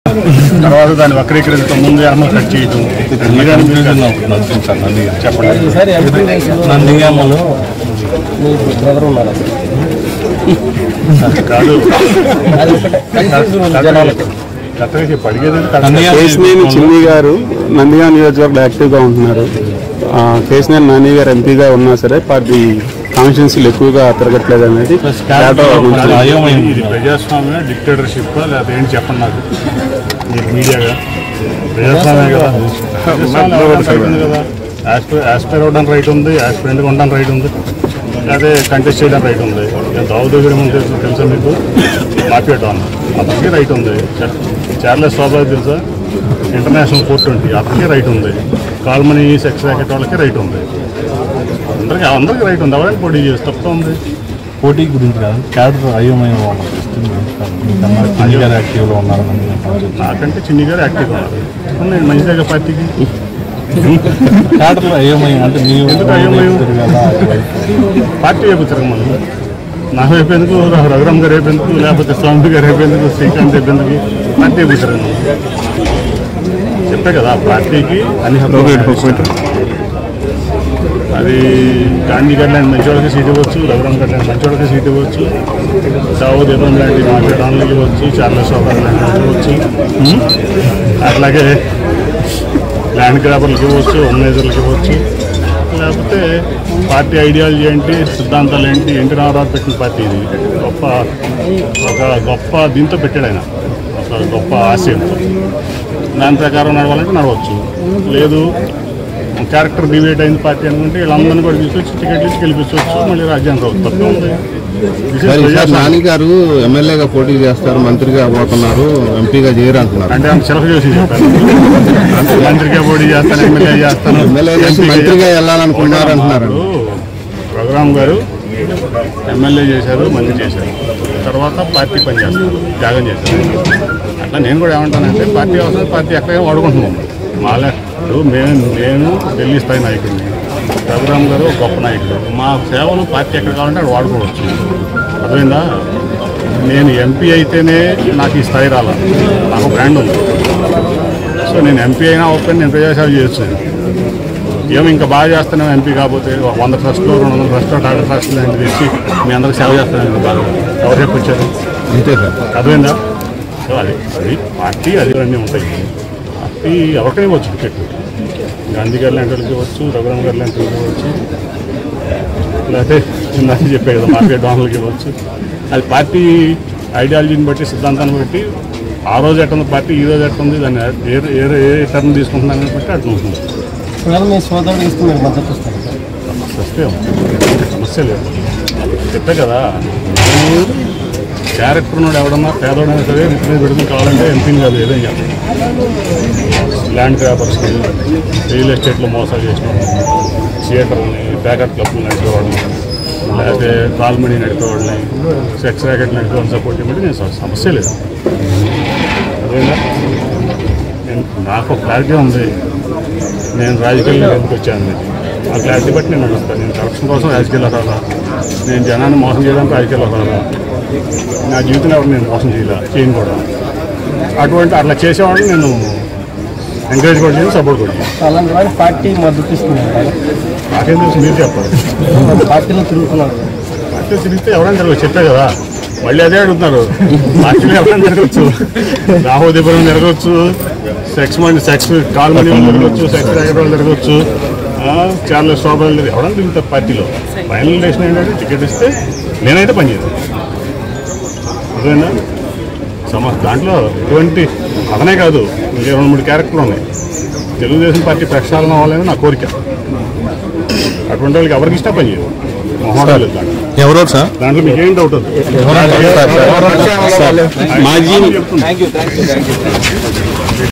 తర్వాత దాన్ని వక్రీకరించడం ముందు ఏమో కట్ చేయడం కన్ఫ్యూజన్ నచ్చింది సార్ నందిగా చెప్పండి ఈసారి ఎంపీ రేసులో నందిగామలో మీ బ్రదర్ ఉన్నారు అసలు కాదు అది ఒకటే కన్ఫ్యూజన్ ఉంది జనాలకి కరెక్ట్గా చెప్పు అడిగేది నందిగా కేసినేని చిన్ని గారు నందిగా నియోజకవర్గంలో యాక్టివ్గా ఉంటున్నారు ఆ, కేసినేని నాని గారు ఎంపీగా ఉన్నా సరే పార్టీ కాన్స్టిట్యున్సీలు ఎక్కువగా తిరగట్లేదు అనేది డేటా నుంచి అయోమయం. ఇది ప్రజాస్వామ్య డిక్టేటర్షిప్ లేదా ఏంటి చెప్పండి నాకు మీరు మీడియాగా ప్రజాస్వామ్యం కదా ప్రజాస్వామ్యం అవ్వడానికి రైట్ ఉంది కదా యాస్పైర్ యాస్పైర్ అవ్వడానికి రైట్ ఉంది యాస్పైరెంట్గా ఉండడానికి రైట్ ఉంది అదే కంటెస్ట్ చేయడానికి రైట్ ఉంది నేను దావు దగ్గర ముందు తెలుసు తెలుసా మీకు మాఫియా డాన్ అతనికి రైట్ ఉంది చార్లెస్ శోభా తెలుసా ఇంటర్నేషనల్ కోర్ట్ ట్వంటీ అతనికి రైట్ ఉంది కాల్మనీ సెక్స్ ర్యాకెట్ వాళ్ళకి రైట్ ఉంది అందరికీ అందరికీ రైట్ ఉంది ఎవరైనా పోటీ చేసి తప్ప ఉంది పోటీ గురించి కాదు క్యాడర్ అయోమయం అనిపిస్తుంది సార్. మీకన్నా చిన్ని గారు యాక్టివ్లో ఉన్నారు నందిగా పార్టీ. నాకంటే చిన్ని గారు యాక్టివ్గా ఉన్నారు నేను మంచిదేగా పార్టీకి క్యాడర్లో అయోమయం అంటే మీ ఎందుకు అయోమయం? కదా పార్టీ వైపు తిరగమని నా వైపు ఎందుకు రఘురామ్ గారు వైపు ఎందుకు లేకపోతే స్వామి గారు వైపు ఎందుకు శ్రీకాంత్ వైపు ఎందుకు పార్టీ వైపు తిరగమని చెప్పే కదా పార్టీకి అన్ని హక్కులు ఉన్నాయి. అది గాంధీ గారు లాంటి మంచివాళ్ళకి సీట్ ఇవ్వచ్చు రఘురామ్ గారు లాంటి మంచివాళ్ళకి సీట్ ఇవ్వచ్చు దావూద్ ఇబ్రాహిం లాంటి మాట్లాడడానికి ఇవ్వచ్చు చార్లెస్ సోఫర్ లాంటి వాళ్ళకి ఇవ్వచ్చు అట్లాగే ల్యాండ్ గ్రాబర్లకి ఇవ్వచ్చు ఉమ్మేజర్లకి ఇవ్వచ్చు లేకపోతే పార్టీ ఐడియాలజీ ఏంటి సిద్ధాంతాలు ఏంటి ఎన్టీ రామారావు పెట్టిన పార్టీ ఇది గొప్ప ఒక గొప్ప దీంతో పెట్టాడు ఆయన ఒక గొప్ప ఆశయంతో దాని ప్రకారం నడవాలంటే నడవచ్చు లేదు క్యారెక్టర్ డివేట్ అయింది పార్టీ అనుకుంటే వీళ్ళందరినీ కూడా తీసుకొచ్చి టికెట్లు ఇచ్చి గెలిపించవచ్చు మళ్ళీ రాజ్యాంగం రావు తప్పే ఉంది This is మరి ఈసారి ప్రజాస్వామ్యం. నాని గారు ఎమ్మెల్యేగా పోటీ చేస్తారు మంత్రిగా పోతున్నారు ఎంపీగా చేయరు అంటున్నారు అంటే ఆమె సెలవు చేసి చెప్పారు మంత్రిగా పోటీ చేస్తాను ఎమ్మెల్యే చేస్తాను ఎమ్మెల్యే చేసి ఎంపీగా మంత్రిగా వెళ్ళాలనుకున్నారు అంటున్నారు ఇప్పుడు రఘురామ్ గారు ఎమ్మెల్యే చేశారు మంత్రి చేశారు తర్వాత పార్టీ పని చేస్తారు త్యాగం చేశారు అట్లా నేను కూడా ఏమంటానంటే పార్టీ అవసరం పార్టీ ఎక్కడైనా వాడుకుంటున్నాం మాలా ఇప్పుడు మేము నేను ఢిల్లీ స్థాయి నాయకుడిని రఘురామ్ గారు ఒక గొప్ప నాయకుడు మా సేవలు పార్టీ ఎక్కడ కావాలంటే అక్కడ వాడుకోవచ్చు అర్థమైందా నేను ఎంపీ అయితేనే నాకు ఈ స్థాయి రాల నాకు బ్రాండ్ ఉంది సో నేను ఎంపీ అయినా ఓపెన్ నేను ప్రజాసేవ చేయొచ్చు ఏమో ఇంకా బాగా చేస్తాను ఎంపీ కాకపోతే ఒక వంద ట్రస్ట్లో రెండు వందల ట్రస్ట్లో టాటా ట్రస్ట్ లాంటిది ఇచ్చి మీ అందరికి సేవ చేస్తాను బాగా ఎవరు చెప్పొచ్చారు అంతే సార్ అర్థమైందా సో అది అది పార్టీ అది అన్నీ ఉంటాయి పార్టీ ఎవరికైనా ఇవ్వచ్చు టికెట్ గాంధీ గారు లాంటి వాళ్ళకి ఇవ్వచ్చు రఘురామ్ గారు లాంటి వాళ్ళకి ఇవ్వచ్చు లేకపోతే ఇందాక చెప్పే కదా మాఫియా డాన్లకి ఇవ్వచ్చు అది పార్టీ ఐడియాలజీని బట్టి సిద్ధాంతాన్ని బట్టి ఆ రోజు ఎట్టుంది పార్టీ ఈ రోజు ఎట్టుంది దాన్ని ఏ ఏ ఏ టర్న్ తీసుకుంటున్నాను బట్టి అట్లా ఉంటుంది ఒకవేళ మీ సోదరుడు ఇస్తే మీరు మద్దతు ఇస్తారు సమస్య ఉంది. సమస్య లేదు చెప్పే కదా నేను క్యారెక్టర్ ఉన్నాడు ఎవడన్నా పేదోడైనా సరే రిప్లై పెడుకుని కావాలంటే ఎంపీని కాదు ఏదైనా చెప్పండి ల్యాండ్ గ్రాబర్స్ని రియల్ ఎస్టేట్లో మోసాలు చేసిన థియేటర్ని బ్యాకప్ క్లబ్లు నడిపేవాళ్ళని లేకపోతే కాల్మనీ నడిపేవాళ్ళని సెక్స్ ర్యాకెట్ నడిపేవాళ్ళని సపోర్ట్ చేయమంటే నేను స- సమస్య లేదు అదేనా నేను నాకు ఒక క్లారిటీ ఉంది నేను రాజకీయాల్లో ఎందుకు వచ్చాను ఆ క్లారిటీ బట్టి నేను నడుస్తాను నేను కరప్షన్ కోసం రాజకీయాల్లో రాలా నేను జనాన్ని మోసం చేయడానికి రాజకీయాల్లో రాలా నా జీవితంలో ఎవరు నేను మోసం చేయలే చేయను కూడా అటువంటి అట్లా చేసేవాడిని నేను ఎంకరేజ్ కూడా చేయను సపోర్ట్ కూడా చేయను అలాంటి వాడిని పార్టీ మద్దతు ఇస్తుంది నాకేం తెలుసు మీరు చెప్పాలి పార్టీలో తిరుగుతున్నారు పార్టీ తిరిగితే ఎవరైనా తిరగచ్చు చెప్పే కదా మళ్ళీ అదే అడుగుతున్నారు పార్టీలో ఎవరైనా తిరగచ్చు రాహోదీపురం తిరగచ్చు sex money sex call money వాళ్ళు తిరగచ్చు సెక్స్ ర్యాకెట్ వాళ్ళు తిరగచ్చు ఆ, చాలా శోభలు ఎవరైనా తిరుగుతారు పార్టీలో ఫైనల్ డెసిషన్ ఏంటంటే టికెట్ ఇస్తే నేనైతే పనిచేయను అదేనా సమ దాంట్లో ఎటువంటి అతనే కాదు ఇంకా రెండు మూడు క్యారెక్టర్లు ఉన్నాయి తెలుగుదేశం పార్టీ ప్రక్షాళన అవ్వాలని నా కోరిక అటువంటి వాళ్ళకి ఎవరికి ఇష్టం పని చేయదు మొహోడాలు దాంట్లో ఎవరెవరు సార్ దాంట్లో మీకు ఏం డౌట్ ఉంది సార్, సార్. మాజీ చెప్తుంది